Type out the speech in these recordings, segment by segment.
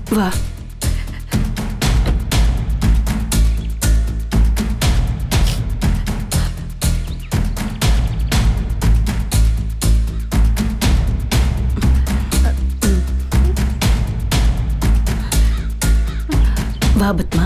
வா வா Padma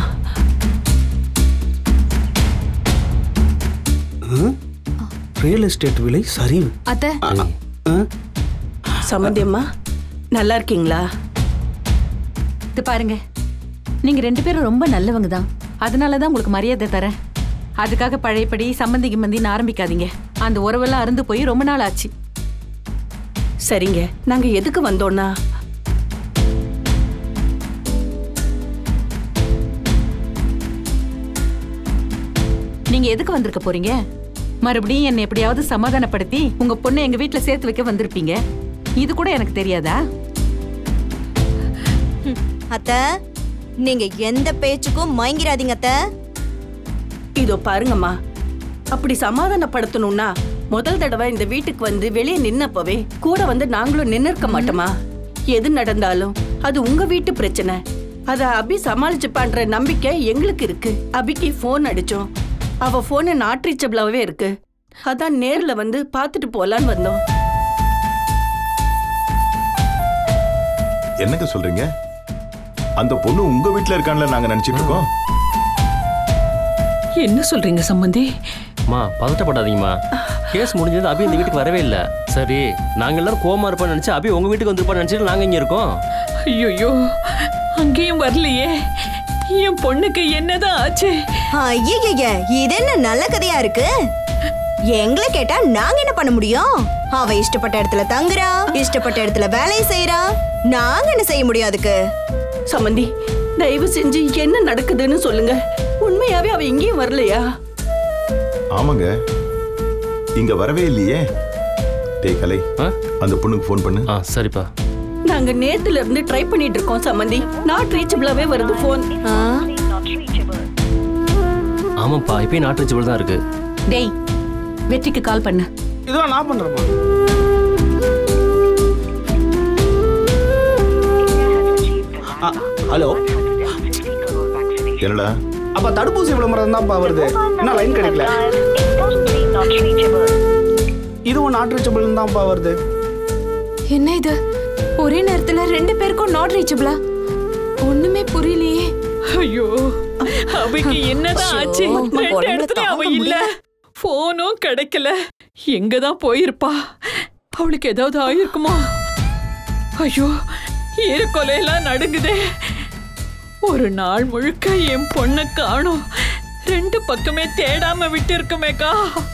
real estate விலை சரிவு அத்தை ஆ? சம்மந்தி அம்மா நல்லா இருக்கீங்களா இது பாருங்க நீங்க ரெண்டு பேரும் ரொம்ப நல்லவங்க தான் அதனால தான் உங்களுக்கு மரியாதை தரேன் அதுக்காக பழையபடி சம்மந்தி கிம்மந்தின்னு ஆரம்பிக்காதீங்க அந்த உறவெல்லாம் அருந்து போய் ரொம்ப நாள் ஆச்சு சரிங்க நாங்க எதுக்கு வந்தோம்னா நீங்க எதுக்கு வந்திருக்க போறீங்க மறுபடியும் என்னை எப்படியாவது சமாதானப்படுத்தி உங்க பொண்ணை எங்க வீட்ல சேர்த்து வைக்க வந்திருப்பீங்க இது கூட எனக்கு தெரியாதா அத்த நீங்க எந்த பேச்சுக்கும் மயங்கிராதீங்க அத்த இதோ பாருங்கம்மா அப்படி சமாதானப்படுத்தணும்னா முதல் தடவை இந்த வீட்டுக்கு வந்து வெளியே நின்னப்பவே கூட வந்து நாங்களும் நின்னு இருக்க மாட்டோமா எது நடந்தாலும் அது உங்க வீட்டு பிரச்சனை அத அபி சமாளிச்சுப்பான்ற நம்பிக்கை எங்களுக்கு இருக்கு அபிக்கு ஃபோன் அடிச்சோம் அவ போனு நாட் ரீச்சபிளாவே இருக்கு அதான் நேர்ல வந்து பார்த்துட்டு போலான்னு வந்தோம் என்னங்க சொல்றீங்க அந்த பொண்ணு உங்க வீட்ல இருக்கான்ல நாங்க நினைச்சிட்டு இருக்கோம் என்ன சொல்றீங்க சம்பந்தி அம்மா பதட்டப்படாதீங்கம்மா கேஸ் முடிஞ்சது அபி இந்த வீட்டுக்கு வரவே இல்லை சரி நாங்க எல்லாரும் கோமா இருப்போம்னு நினைச்சு அபி உங்க வீட்டுக்கு வந்திருப்பான்னு நினைச்சிட்டு நாங்க இங்க இருக்கோம் ஐயோ அங்கேயும் வரலையே என் பொண்ணுக்கு என்னதான் ஆச்சு ஐயய்ய இது என்ன நல்ல கதையா இருக்கு எங்களை கேட்டா நாங்க என்ன பண்ண முடியும் அவ இஷ்டப்பட்ட இடத்துல தங்குறா இஷ்டப்பட்ட இடத்துல வேலையை செய்யறா நாங்க என்ன செய்ய முடியும் அதுக்கு சம்பந்தி தயவு செஞ்சு என்ன நடக்குதுன்னு சொல்லுங்க உண்மையாவே அவ எங்கேயும் வரலையா ஆமாங்க இங்க வரவே இல்லையே டேய் கலை ஆ? அந்த பொண்ணுக்கு ஃபோன் பண்ணு ஆ சரிப்பா நாங்க நேத்துல இருந்து ட்ரை பண்ணிட்டு இருக்கோம் சம்பந்தி நாட் ரீச்சபிளாவே வருது போன் ஆ? ஆமாப்பா இப்பயும் நாட்டு வச்சு தான் இருக்கு டேய் வெற்றிக்கு கால் பண்ணு இதுவா நான் பண்றேம்மா ஆ, ஹலோ என்னடா அப்ப தடுப்பூசி விளம்பரம் தான்ப்பா வருது என்ன லைன் கிடைக்கல இதுவும் நாட் ரீச்சபிள் தான்ப்பா வருது என்ன இது ஒரே நேரத்துல ரெண்டு பேருக்கும் நாட் ரீச்சபிளா ஒண்ணுமே புரியலையே ஐயோ அவைக்கு என்னதான் ஆச்சு ஐயோ, ரெண்டு உடம்புல இடத்துலயும் அவ தாங்க இல்ல போனும் கிடைக்கல எங்க தான் போயிருப்பா அவளுக்கு ஏதாவது ஆயிருக்குமா ஐயோ ஈரக்கொலையெல்லாம் நடுங்குதே ஒரு நாள் முழுக்க என் பொண்ணை காணோம் ரெண்டு பக்கமே தேடாம விட்டு இருக்குமேக்கா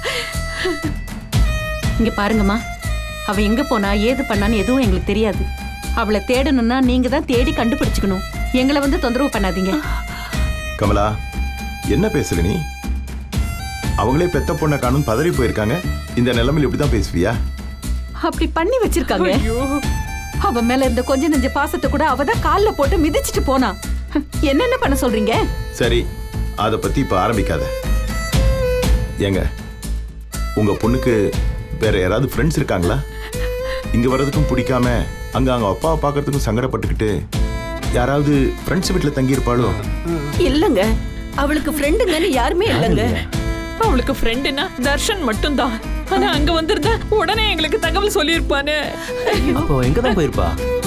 இங்க பாருங்கம்மா அவ எங்க போனா ஏது பண்ணான்னு எதுவும் எங்களுக்கு தெரியாது அவளை தேடணும்னா நீங்க தான் தேடி கண்டுபிடிச்சுக்கணும் எங்களை வந்து தொந்தரவு பண்ணாதீங்க கமலா என்ன பேசுற நீ அவங்களே பெத்த பொண்ணை காணும் பதறி போயிருக்காங்க இந்த நிலைமையில இப்படிதான் பேசுவியா அப்படி பண்ணி வச்சிருக்காங்க ஐயோ அவ மேல இருந்த கொஞ்ச நெஞ்ச பாசத்தை கூட அவ தான் கால்ல போட்டு மிதிச்சிட்டு போனா என்னென்ன பண்ண சொல்றீங்க சரி அதை பத்தி இப்ப ஆரம்பிக்காத ஏங்க உங்க பொண்ணுக்கு வேற யாராவது ஃப்ரெண்ட்ஸ் இருக்காங்களா இங்க வர்றதுக்கும் பிடிக்காம அங்க அவங்க அப்பாவை பார்க்கறதுக்கும் சங்கடப்பட்டுக்கிட்டு யாராவது ஃப்ரெண்ட்ஸ் வீட்டுல தங்கி இருப்பாளோ இல்லங்க அவளுக்கு ஃப்ரெண்டுங்கன்னு யாருமே இல்லங்க அவளுக்கு ஃப்ரெண்டுனா தர்ஷன் மட்டும்தான் ஆனா அங்க வந்திருந்தா உடனே எங்களுக்கு தகவல் சொல்லியிருப்பானே அப்போ எங்க தான் போயிருப்பா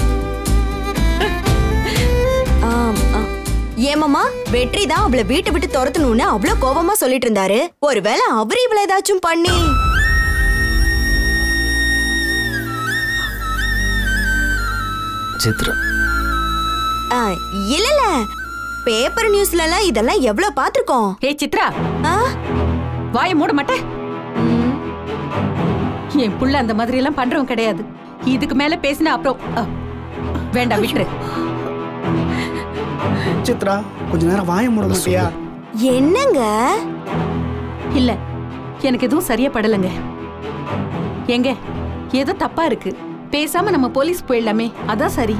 ஆம், ஆ. ஏமாமா வெற்றி தான் அவளை வீட்டை விட்டு துரத்தணும்னு அவ்வளவு கோபமா சொல்லிட்டு இருந்தாரு ஒருவேளை அவரு இவள ஏதாச்சும் பண்ணி சித்ரா ஆ, இல்லல பேப்பர் நியூஸ்ல எல்லாம் இதெல்லாம் எவ்வளவு பாத்திருக்கோம் ஏய் சித்ரா ஆ? வாயை மூட மாட்டேன் ம், என் புள்ள அந்த மாதிரி எல்லாம் பண்றவன் கிடையாது இதுக்கு மேல பேசினா அப்புறம் அ, வேண்டாம் விட்டுரு சித்ரா கொஞ்ச நேரம் வாய மூட மாட்டியா என்னங்க இல்ல எனக்கு எதுவும் சரியா படலைங்க எங்க ஏதோ தப்பா இருக்கு பேசாம நம்ம போலீஸ் போயிடலாமே அதான் சரி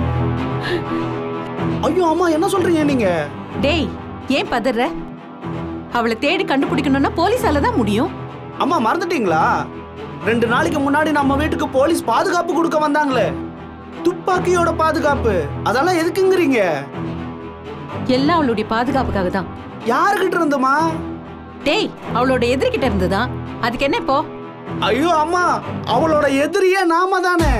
ஐயோ அம்மா என்ன சொல்றீங்க நீங்க டேய் ஏன் பதற அவளை தேடி கண்டுபிடிக்கணும்னா போலீஸால தான் முடியும் அம்மா மறந்துட்டீங்களா ரெண்டு நாளைக்கு முன்னாடி நம்ம வீட்டுக்கு போலீஸ் பாதுகாப்பு கொடுக்க வந்தாங்களே துப்பாக்கியோட பாதுகாப்பு அதெல்லாம் எதுக்குங்கிறீங்க எல்லாம் அவளுடைய பாதுகாப்புக்காக தான் யாருக்கிட்ட இருந்துமா டேய் அவளோட எதிர்கிட்ட இருந்துதான் அதுக்கு என்ன இப்போ ஐயோ அம்மா அவளோட எதிரியே நாம தானே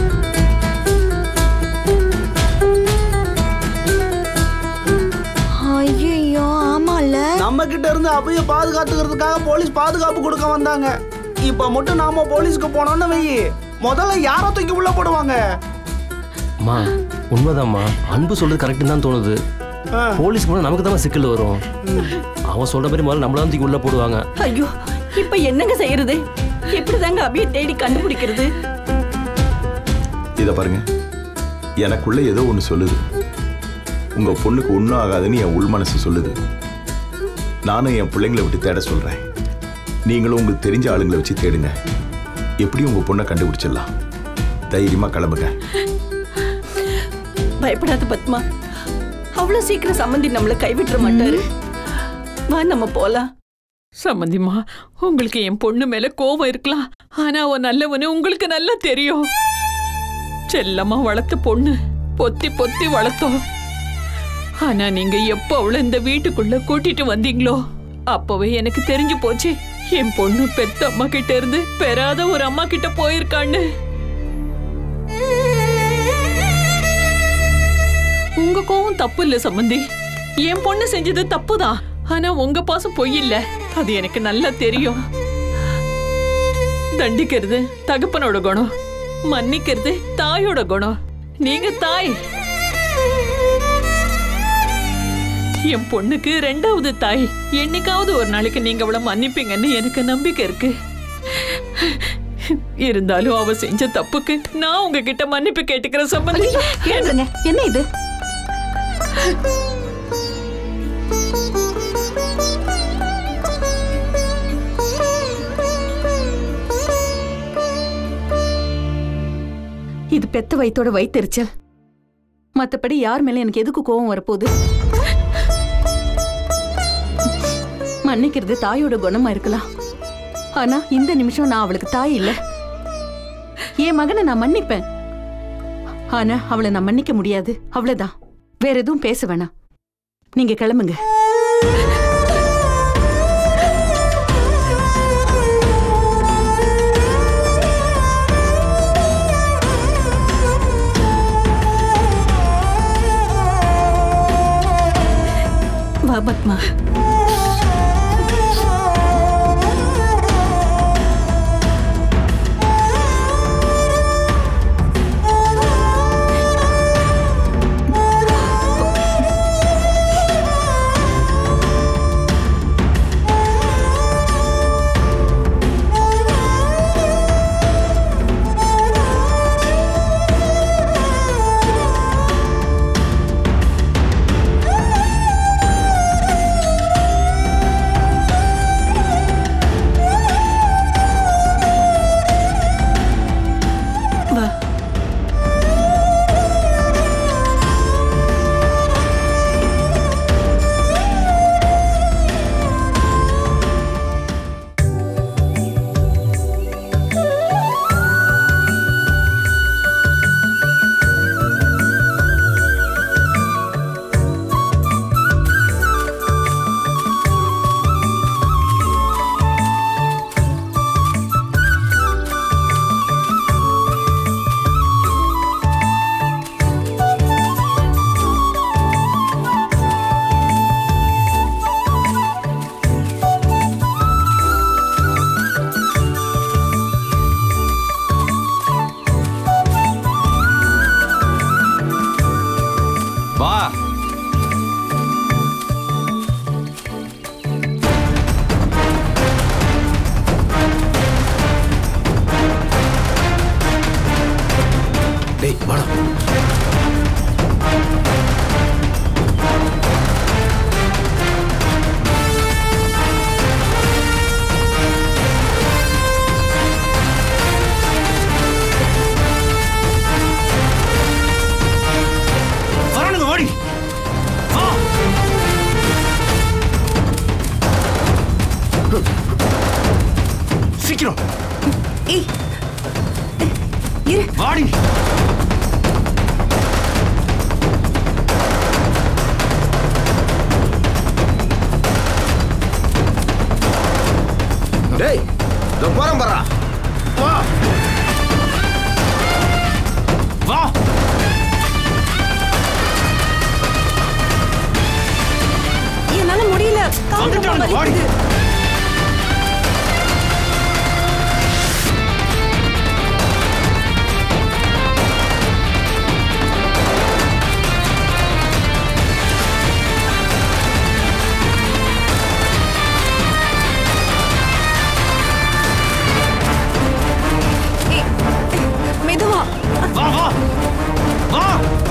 ஐயோ ஆமால நம்ம கிட்ட இருந்து அபய பாதுகாத்துக்கிறதுக்காக போலீஸ் பாதுகாப்பு கொடுக்க வந்தாங்க இப்ப மட்டும் நாம போலீஸ்க்கு போனோம்னு வெயி முதல்ல யாரை தூக்கி உள்ள போடுவாங்க அம்மா உண்மைதாம்மா அன்பு சொல்றது கரெக்டு தான் தோணுது ஆ. போலீஸ் போனால் நமக்கு தான் சிக்கல் வரும் அவன் சொல்ற மாதிரி முதல்ல நம்மள தூக்கி உள்ள போடுவாங்க ஐயோ இப்ப என்னங்க செய்யறது எப்படிதாங்க அபியை தேடி கண்டுபிடிக்கிறது இதை பாருங்க எனக்குள்ள ஏதோ ஒன்று சொல்லுது உங்க பொண்ணுக்கு ஒன்றும் ஆகாதுன்னு என் உள் மனசு சொல்லுது நானும் என் பிள்ளைங்களை விட்டு தேட சொல்றேன் நீங்களும் உங்களுக்கு தெரிஞ்ச ஆளுங்களை வச்சு தேடுங்க எப்படி உங்க பொண்ணை கண்டுபிடிச்சிடலாம் தைரியமா கிளம்புங்க பயப்படாத பத்மா அவ்வளவு சீக்கிரம் சம்மந்தி நம்மள கைவிட்டுற மாட்டாரு வா நம்ம போலாம் சம்மந்திமா உங்களுக்கு என் பொண்ணு மேல கோவம் இருக்கலாம் ஆனா அவ நல்லவனு உங்களுக்கு நல்லா தெரியும் செல்லமா வளர்த்த பொண்ணு பொத்தி பொத்தி வளர்த்தோம் ஆனா நீங்க எப்ப அவளை இந்த வீட்டுக்குள்ள கூட்டிட்டு வந்தீங்களோ அப்பவே எனக்கு தெரிஞ்சு போச்சு என் பொண்ணு பெத்த அம்மா கிட்ட இருந்து பெறாத ஒரு அம்மா கிட்ட போயிருக்கான்னு உங்க கோவம் தப்பு இல்ல சம்மந்தி என் பொண்ணு செஞ்சது தப்புதான் ஆனா உங்க பாசம் பொய் இல்ல அது எனக்கு நல்லா தெரியும் தண்டிக்கிறது தகப்பனோட குணம் மன்னிக்கிறது தாயோட குணம் நீங்க தாய் என் பொண்ணுக்கு ரெண்டாவது தாய் என்னைக்காவது ஒரு நாளைக்கு நீங்க அவளை மன்னிப்பீங்கன்னு எனக்கு நம்பிக்கை இருக்கு இருந்தாலும் அவ செஞ்ச தப்புக்கு நான் உங்ககிட்ட மன்னிப்பு கேட்டுக்கிறேன் சம்பந்தி கேளுங்க என்ன இது இது பெத்த வயித்தோட வயித்தெரிச்சல் மத்தபடி யார் மேல எனக்கு எதுக்கு கோவம் வரப்போகுது மன்னிக்கிறது தாயோட குணமா இருக்கலாம் ஆனா இந்த நிமிஷம் நான் அவளுக்கு தாய் இல்ல என் மகனை நான் மன்னிப்பேன் ஆனா அவளை நான் மன்னிக்க முடியாது அவ்வளவுதான் வேற எதுவும் பேச வேணாம் நீங்க கிளம்புங்க வா பத்மா டேய் இதோ போறேன் பாரா வா வா என்னால முடியல கால் ரொம்ப வந்துட்டானுங்க, வாடி. வலிக்குது. ஏய், மெதுவா வா வா வா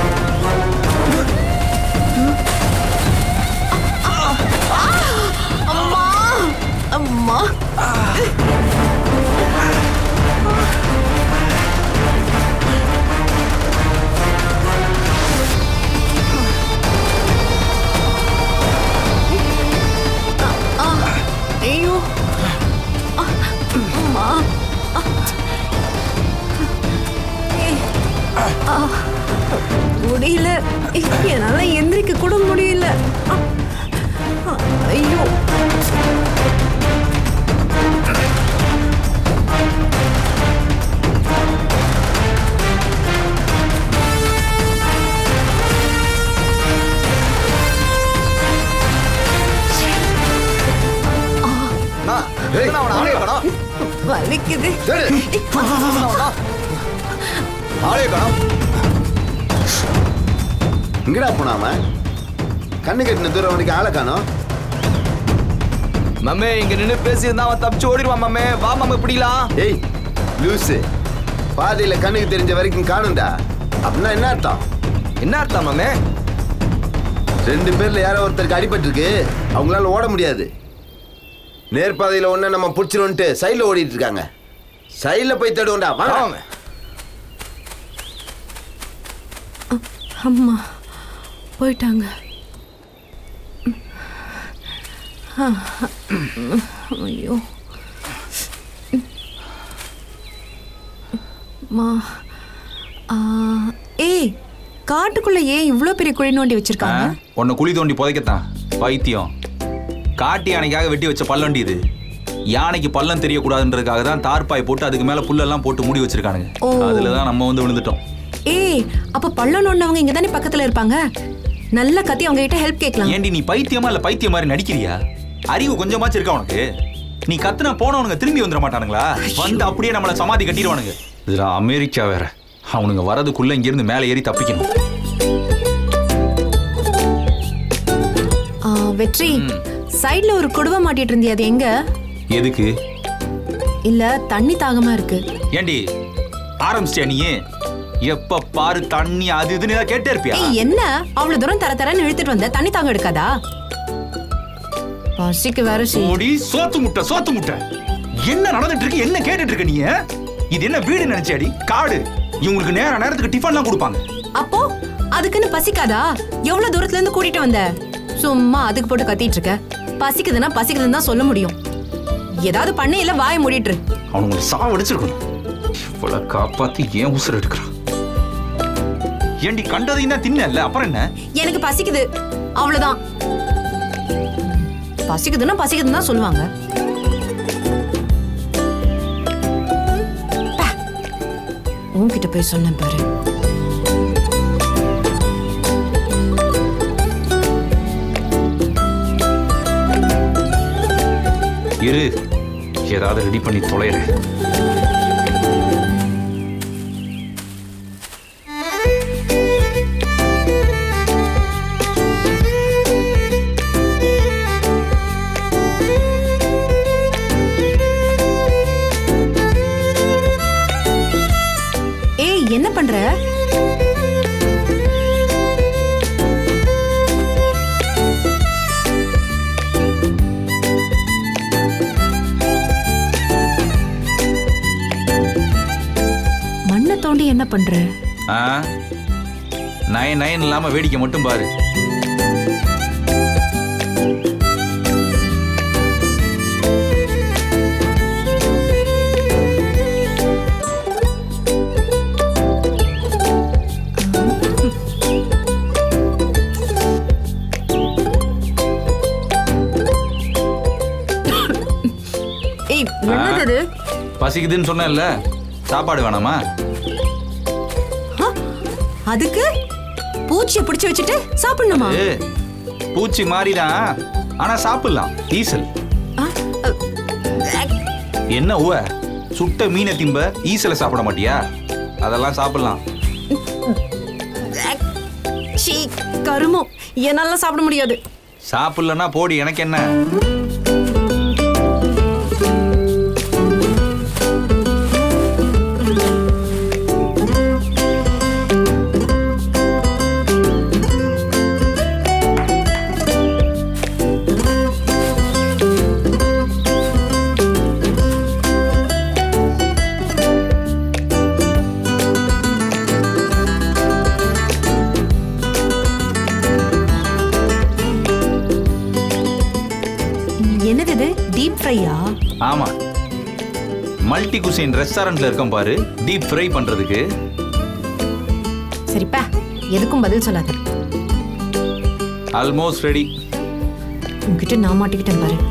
அம்மா அம்மா ஆ, ஐயோ ஆ, அம்மா ஆ. ஏய், ஆ, முடியல என்னால எந்திரிக்க கூட முடியல ஆ, ஆ, ஐயோ டேய் அவன ஆளே காணோம் வலிக்குது டேய் ஆளே காணோம் எங்கடா போனாம கண்ணு கட்டின தூரம் வரைக்கும் ஆளை காணோம் மம்மே இங்க நின்னு பேசியிருந்தா அவன் தப்பிச்சு ஓடிடுவான் மம்மே வா மம்மே பிடிக்கலாம் ஏய் லூசு பாதையில கண்ணுக்கு தெரிஞ்ச வரைக்கும் காணும்டா அப்படின்னா என்ன அர்த்தம் என்ன அர்த்தம் மம்மே ரெண்டு பேர்ல யாரோ ஒருத்தருக்கு அடிபட்டிருக்கு அவங்களால ஓட முடியாது நேர்பாதையில ஒண்ணு நம்ம பிடிச்சிருவோன்ட்டு சைடில் ஓடிட்டு இருக்காங்க சைடில் போய் தேடுவோம்டா வாங்க ஆமாம் அம்மா போயிட்டாங்க ஐயோ மா ஆ, ஏய் காட்டுக்குள்ள ஏன் இவ்ளோ பெரிய குழி நோண்டி வச்சிருக்காங்க உன்னை குழி தோண்டி புதைக்கத்தான் பைத்தியம் காட்டு யானைக்காக வெட்டி வச்ச பல்லண்டி இது யானைக்கு பள்ளம் தெரியக்கூடாதுன்றதுக்காக தான் தார்பாய் போட்டு அதுக்கு மேல புல்லெல்லாம் போட்டு மூடி வச்சிருக்கானுங்க ஓ. அதுல தான் நம்ம வந்து விழுந்துட்டோம் ஏய் அப்ப பள்ளம் நோண்டவங்க இங்க தானே பக்கத்துல இருப்பாங்க நல்ல கத்தி அவங்க கிட்ட ஹெல்ப் கேட்கலாம் ஏண்டி நீ பைத்தியமா இல்ல பைத்தியம் மாதிரி நடிக்கிறியா அறிவு கொஞ்சமாச்சும் இருக்கா உனக்கு நீ கத்துன போனவனுங்க திரும்பி வந்துட மாட்டானுங்களா வந்து அப்படியே நம்மள சமாதி கட்டிடுவானுங்க இதுல அமெரிக்கா வேற அவனுங்க வரதுக்குள்ள இங்க இருந்து மேலே ஏறி தப்பிக்கணும் ஆ, வெற்றி சைடுல ஒரு குடுவை மாட்டிட்டு இருந்தியே அது எங்க எதுக்கு இல்ல தண்ணி தாகமா இருக்கு ஏண்டி ஆரம்பிச்சிட்டியா நீ எப்ப பாரு தண்ணி அது இதுன்னு ஏதாவது கேட்டே இருப்பியா ஏய் என்ன அவ்வளவு தூரம் தர தரன்னு இழுத்துட்டு வந்த தண்ணி தாகம் எடுக்காதா பசிக்கு வேற செய்யுது. ஓடி சோத்து முட்டை சோத்து முட்டை என்ன நடந்துட்டு இருக்கு என்ன கேட்டுட்டு இருக்க நீ இது என்ன வீடு நினைச்சாடி காடு இவங்களுக்கு நேர நேரத்துக்கு டிஃபன்லாம் கொடுப்பாங்க அப்போ அதுக்குன்னு பசிக்காதா எவ்வளவு தூரத்துல இருந்து கூட்டிட்டு வந்த சும்மா அதுக்கு போட்டு கத்திட்டு இருக்க பசிக்குதுன்னா பசிக்குதுன்னு தான் சொல்ல முடியும் ஏதாவது பண்ண இல்ல வாய மூடிட்டு இரு. அவனுங்களை சாவடிச்சிருக்கணும் இவ்வளவு காப்பாத்தி ஏன் உசுர் எடுக்கிறான் ஏண்டி கண்டதையும் தான் தின்னல அப்புறம் என்ன எனக்கு பசிக்குது அவ்வளவுதான் பசிக்குதுன்னா பசிக்குதுன்னு தான் சொல்லுவாங்க பே. உன்கிட்ட போய் சொன்னேன் பாரு இரு ஏதாவது ரெடி பண்ணி தொலைறேன் ஏய் என்ன பண்ற மண்ணை தோண்டி என்ன பண்ற ஆ நயன் நயன் இல்லாம வேடிக்கை மட்டும் பாரு ஏய் என்னது இது? பசிக்குதுன்னு சொன்னேன்ல சாப்பாடு வேணாமா ஆ, அதுக்கு பூச்சியை பிடிச்சு வச்சுட்டு சாப்பிடணுமா ஏ பூச்சி மாறிதான் ஆனா சாப்பிடலாம் ஈசல் ஆ, அ, அக், என்ன உவ சுட்ட மீனை திம்ப ஈசலை சாப்பிட மாட்டியா அதெல்லாம் சாப்பிடலாம் அக். சீ கருமம் என்னால சாப்பிட முடியாது சாப்பிடலன்னா போடி எனக்கு என்ன என்னது இது டீப் ஃப்ரையா ஆமா மல்டி குசைன் ரெஸ்டாரண்ட்ல இருக்கோம் பாரு டீப் ஃப்ரை பண்றதுக்கு சரிப்பா எதுக்கும் பதில் சொல்லாத ஆல்மோஸ்ட் ரெடி உன்கிட்ட நான் மாட்டிக்கிட்டேன் பாரு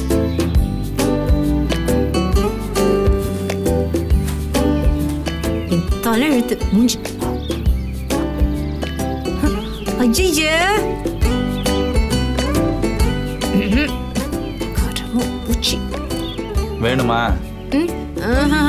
என் தலை எழுத்து மூஞ்சி ஐயே கரும பூச்சி வேணுமா ம், ஆஹா.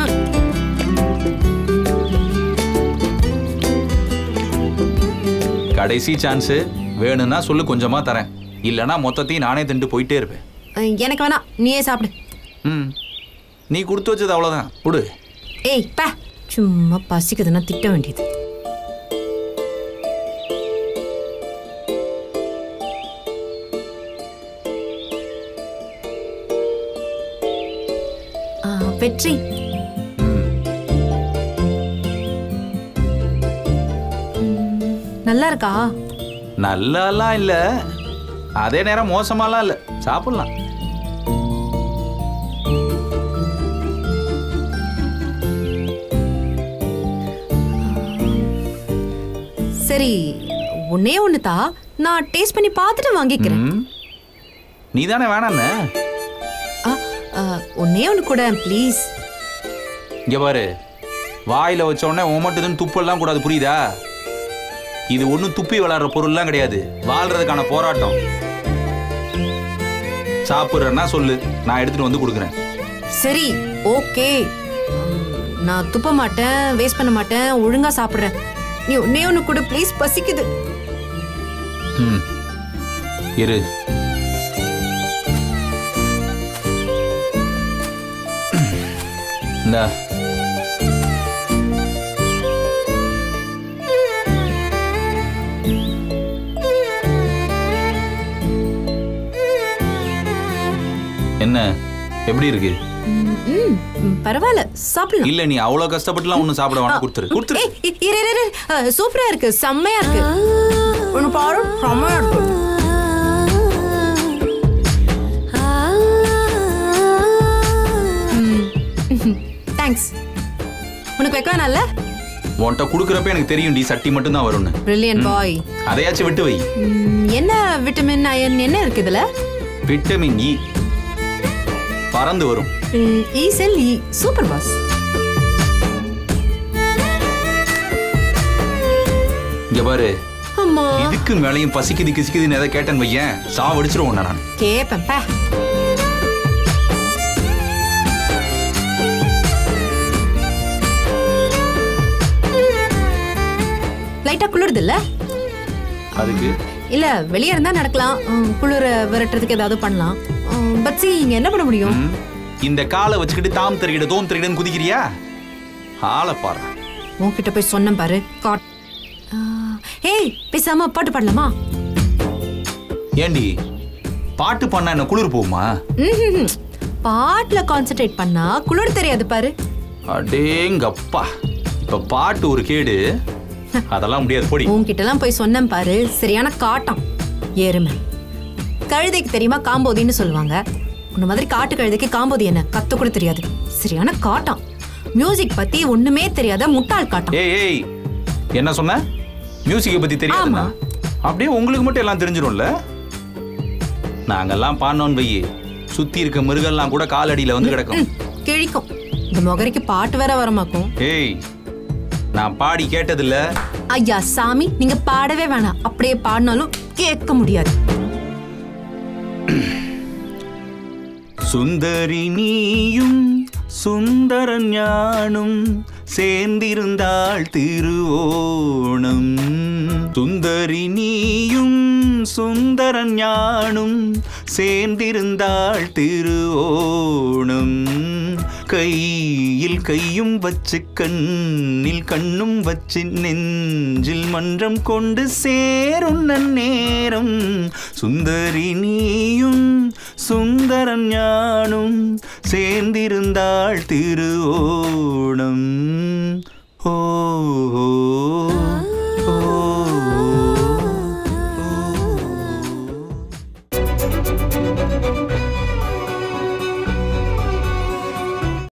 கடைசி சான்ஸ் வேணும்னா சொல்லு கொஞ்சமா தரேன் இல்லைன்னா மொத்தத்தையும் நானே திண்டு போயிட்டே இருப்பேன் அஹ், எனக்கு வேணாம் நீயே சாப்பிடு ம் நீ கொடுத்து வச்சது அவ்வளோதான் கொடு ஏய் பா சும்மா பசிக்குதுன்னா திட்ட வேண்டியது ஆ, வெற்றி ம், நல்லா இருக்கா நல்லாலாம் இல்லை அதே நேரம் மோசமாலாம் இல்லை சாப்பிடலாம் சரி ஒன்னே ஒன்று தா நான் டேஸ்ட் பண்ணி பார்த்துட்டு வாங்கிக்கிறேன் ம் நீ தானே வேணாண்ணே ஆ, ஆ, ஒன்னே ஒன்று கூட ப்ளீஸ் இங்க பாரு வாயில வச்ச உடனே உமட்டுதுன்னு துப்பெல்லாம் கூடாது புரியுதா இது ஒன்றும் துப்பி விளாடுற பொருள்லாம் கிடையாது வாழ்றதுக்கான போராட்டம் சாப்பிட்றேன்னா சொல்லு நான் எடுத்துட்டு வந்து கொடுக்குறேன் சரி ஓகே நான் துப்ப மாட்டேன் வேஸ்ட் பண்ண மாட்டேன் ஒழுங்கா சாப்பிடுறேன் நீ ஒன்னே ஒன்று கூட ப்ளீஸ் பசிக்குது ம் இரு இந்தா என்ன எப்படி இருக்கு ம், ம், ம், பரவாயில்ல சாப்பிடலாம் இல்ல நீ அவ்வளவு கஷ்டப்பட்டுலாம் ஒண்ணும் சாப்பிட வேணாம் கொடுத்துரு கொடுத்துரு ஏய், இ- இரு, இரு, இரு. அஹ், சூப்பரா இருக்கு செம்மையா இருக்கு ஒன்று பாரு செம்மையா இருக்கு தேங்க்ஸ் உனக்கு வைக்க வேணாம்ல உன்கிட்ட கொடுக்குறப்ப எனக்கு தெரியும் டி சட்டி மட்டும் தான் வரும்னு பிரில்லியன் பாய் அதையாச்சும் விட்டு வை என்ன விட்டமின் அயன் என்ன இருக்கு இதுல விட்டமின் இ பறந்து வரும் ம், இ செல் இ சூப்பர் பாஸ் இங்க பாரு அம்மா இதுக்கு மேலையும் பசிக்குது கிசிக்குதுன்னு எதை கேட்டேன்னு வையேன் சாவடிச்சிருவோம் நான் கேப்பேன் பா லைட்டா குளிருது இல்ல அதுக்கு இல்ல வெளியே இருந்தா நடக்கலாம் ம், குளிர விரட்டுறதுக்கு ஏதாவது பண்ணலாம் பட் சி இங்க என்ன பண்ண முடியும் ம், இந்த காலை வச்சுக்கிட்டு தாம் தருகிட தோம் தருகிடன்னு குதிக்கிறியா ஆளை பாரு உன்கிட்ட போய் சொன்னேன் பாரு காட் ஆ, ஏய் பேசாம பாட்டு பாடலாமா ஏண்டி பாட்டு பண்ணா என்ன குளிர் போகுமா ம்ஹும்ஹும். பாட்டுல கான்சென்ட்ரேட் பண்ணா குளிர் தெரியாது பாரு அடேங்கப்பா இப்ப பாட்டு ஒரு கேடு அதெல்லாம் முடியாது போடி உன்கிட்ட எல்லாம் போய் சொன்னேன் பாரு சரியான காட்டம் எருமை கழுதைக்கு தெரியுமா காம்போதின்னு சொல்லுவாங்க உன்ன மாதிரி காட்டு கழுதைக்கு காம்போதி என்ன கத்து கூட தெரியாது சரியான காட்டம் மியூசிக் பத்தி ஒண்ணுமே தெரியாத முட்டாள் காட்டம் ஏய் ஏய் என்ன சொன்ன மியூசிக்கை பத்தி தெரியாதுன்னா அப்படியே உங்களுக்கு மட்டும் எல்லாம் தெரிஞ்சிடும்ல நாங்கெல்லாம் பாடினோன்னு வையி சுத்தி இருக்க மிருகம்லாம் கூட காலடியில வந்து கிடக்கும் கிழிக்கும் இந்த முகரைக்கு பாட்டு வேற வரமாக்கும் ஏய் நான் பாடி கேட்டதில்ல ஐயா சாமி நீங்க பாடவே வேணாம் அப்படியே பாடினாலும் கேட்க முடியாது சுந்தரி நீயும் சுந்தரன் ஞானும் சேர்ந்திருந்தாள் திருவோணம் சுந்தரி நீயும் சுந்தரன் ஞானும் சேர்ந்திருந்தாள் திருவோணம் கையில் கையும் வச்சு கண்ணில் கண்ணும் வச்சு நெஞ்சில் மன்றம் கொண்டு சேரும் நன்னேரம் சுந்தரி நீயும் சுந்தரன் ஞானும் சேர்ந்திருந்தாள் திருவோணம்